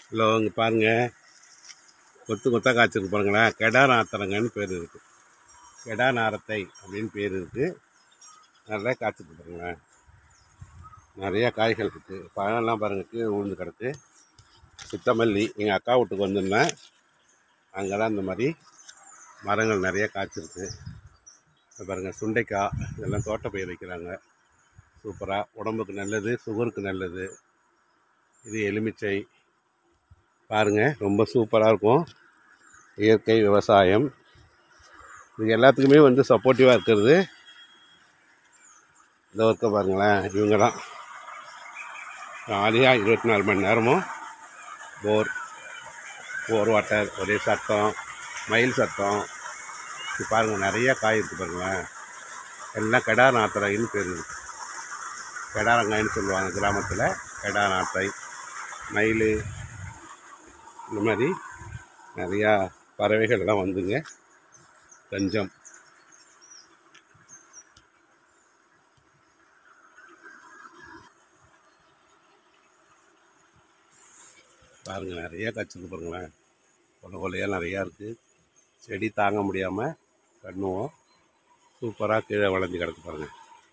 இல்லை இங்கே பாருங்கள் கொத்து கொத்தாக காய்ச்சிருக்கு பாருங்களேன் கெடா நாத்தரங்கன்னு பேர் இருக்குது கெடா நாரத்தை அப்படின்னு பேர் இருக்குது நல்லா காய்ச்சிருக்கு பாருங்களேன் நிறையா காய்கள் இருக்குது பழம்லாம் பாருங்கள் கீழே விழுந்து கிடக்கு சித்தமல்லி எங்கள் அக்கா வீட்டுக்கு வந்திருந்தேன் அங்கே தான் இந்த மாதிரி மரங்கள் நிறைய காய்ச்சிருக்கு இப்போ பாருங்கள் சுண்டைக்காய் இதெல்லாம் தோட்டப்பயிர் வைக்கிறாங்க சூப்பராக உடம்புக்கு நல்லது சுகருக்கு நல்லது இது எலுமிச்சை பாருங்கள் ரொம்ப சூப்பராக இருக்கும் இயற்கை விவசாயம் இது எல்லாத்துக்குமே வந்து சப்போர்ட்டிவாக இருக்கிறது இந்த ஒர்க்கை பாருங்களேன் இவங்க தான் ஜாலியாக இருபத்தி நாலு மணி நேரமும் போர் போர் வாட்டர் ஒரே சத்தம் மயில் சத்தம் இது பாருங்கள் நிறைய காய் இருக்குது பாருங்களேன் எல்லாம் கெடா நாத்தரைன்னு பேர் இருக்கு கெடாரங்காய்னு சொல்லுவாங்க கிராமத்தில் கெடா நாட்டை மயில் இந்த மாதிரி நிறையா பறவைகள் எல்லாம் வந்துங்க தஞ்சம் பாருங்க நிறைய காய்ச்சிருக்கு பாருங்களேன் கொலை கொலையாக நிறையா இருக்குது செடி தாங்க முடியாமல் கண்ணுவோம் சூப்பராக கீழே வளைஞ்சு கிடக்கு பாருங்கள்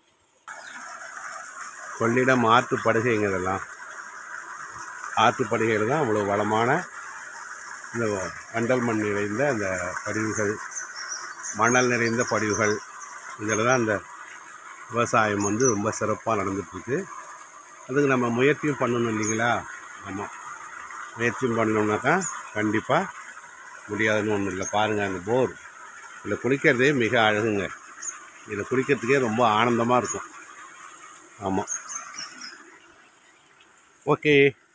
கொள்ளிடம் ஆற்று படுகைங்க இதெல்லாம் ஆற்று படுகையில் தான் அவ்வளோ வளமான இந்த வண்டல் மண் நிறைந்த அந்த படிவுகள் மணல் நிறைந்த படிவுகள் இதில் தான் அந்த விவசாயம் வந்து ரொம்ப சிறப்பாக நடந்துகிட்ருக்கு அதுக்கு நம்ம முயற்சியும் பண்ணணும் இல்லைங்களா ஆமாம் முயற்சியும் பண்ணோம்னாக்கா கண்டிப்பாக முடியாதுன்னு ஒன்றும் இல்லை பாருங்கள் அந்த போர் இதில் குளிக்கிறதே மிக அழகுங்க இதில் குளிக்கிறதுக்கே ரொம்ப ஆனந்தமாக இருக்கும் ஆமாம் ஓகே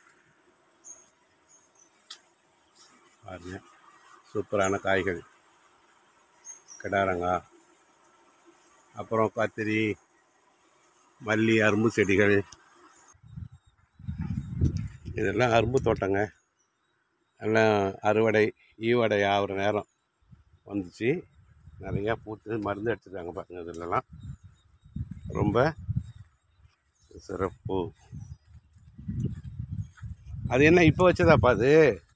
பாருங்க சூப்பரான காய்கள் கிடாரங்காய் அப்புறம் கத்திரி மல்லி அரும்பு செடிகள் இதெல்லாம் அரும்பு தோட்டங்க எல்லாம் அறுவடை ஈவடை ஆகிற நேரம் வந்துச்சு நிறையா பூத்து மருந்து அடிச்சிருக்காங்க பாருங்க இதுலலாம் ரொம்ப சிறப்பு அது என்ன இப்போ வச்சதாப்பா அது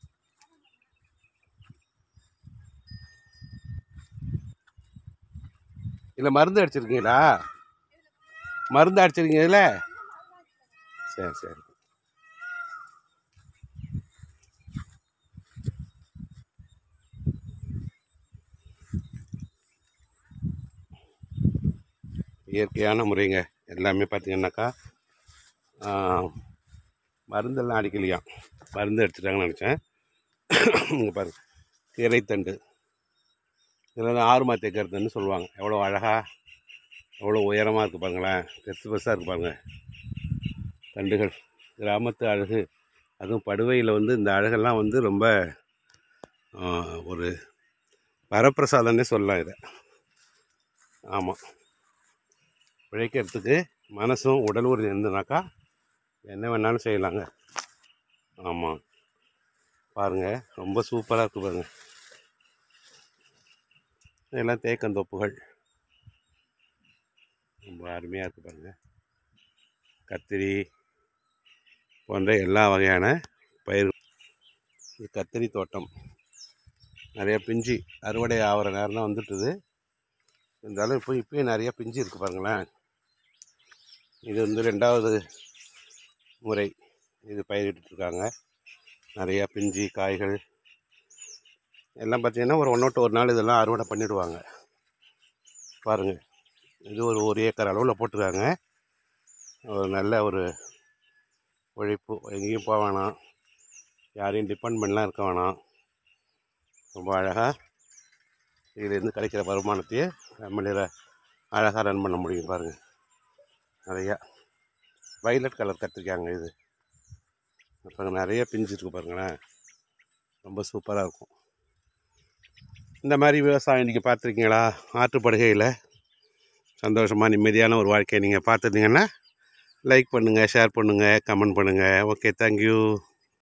இல்லை மருந்து அடிச்சிருக்கீங்களா மருந்து அடிச்சிருக்கீங்கல்ல சரி சரி இயற்கையான முறைங்க எல்லாமே பார்த்தீங்கன்னாக்கா ஆ, மருந்தெல்லாம் அடிக்கலையாம் மருந்து அடிச்சிட்டாங்கன்னு நினச்சேன் இங்கே பாருங்க கீரைத்தண்டு இதில் வந்து ஆறு மாத்திய கருத்துன்னு சொல்லுவாங்க எவ்வளோ அழகாக எவ்வளோ உயரமாக இருக்குது பாருங்களேன் பெருசு பெருசாக இருக்கு பாருங்க தண்டுகள் கிராமத்து அழகு அதுவும் படுவையில் வந்து இந்த அழகெல்லாம் வந்து ரொம்ப ஆ, ஒரு வரப்பிரசாதம்னே சொல்லலாம் இதை ஆமாம் பிழைக்கிறதுக்கு மனசும் உடல் உறுதி இருந்ததுனாக்கா என்ன வேணாலும் செய்யலாங்க ஆமாம் பாருங்கள் ரொம்ப சூப்பராக இருக்குது பாருங்கள் இதெல்லாம் தேக்கந்தோப்புகள் ரொம்ப அருமையாக இருக்குது பாருங்கள் கத்திரி போன்ற எல்லா வகையான பயிர் இது கத்திரி தோட்டம் நிறைய பிஞ்சு அறுவடை ஆகிற நேரம் தான் வந்துட்டுது இருந்தாலும் இப்போ இப்போயும் நிறைய பிஞ்சு இருக்குது பாருங்களேன் இது வந்து ரெண்டாவது முறை இது பயிரிட்டுருக்காங்க நிறையா பிஞ்சு காய்கள் எல்லாம் பார்த்தீங்கன்னா ஒரு ஒன்றோட்டு ஒரு நாள் இதெல்லாம் அறுவடை பண்ணிடுவாங்க பாருங்கள் இது ஒரு ஒரு ஏக்கர் அளவில் போட்டிருக்காங்க ஒரு நல்ல ஒரு உழைப்பு எங்கேயும் போக வேணாம் யாரையும் டிபெண்ட் பண்ணலாம் இருக்க வேணாம் ரொம்ப அழகாக இதிலேருந்து கிடைக்கிற வருமானத்தையே நம்மள அழகாக ரன் பண்ண முடியும் பாருங்கள் நிறையா வைலட் கலர் கத்திரிக்காங்க இது அப்புறம் நிறைய பிஞ்சு இருக்கு பாருங்களேன் ரொம்ப சூப்பராக இருக்கும் இந்த மாதிரி விவசாயம் இன்றைக்கி பார்த்துருக்கீங்களா ஆற்றுப்படுகையில் சந்தோஷமாக நிம்மதியான ஒரு வாழ்க்கையை நீங்கள் பார்த்துருந்தீங்கன்னா லைக் பண்ணுங்கள் ஷேர் பண்ணுங்கள் கமெண்ட் பண்ணுங்கள் ஓகே தேங்க்யூ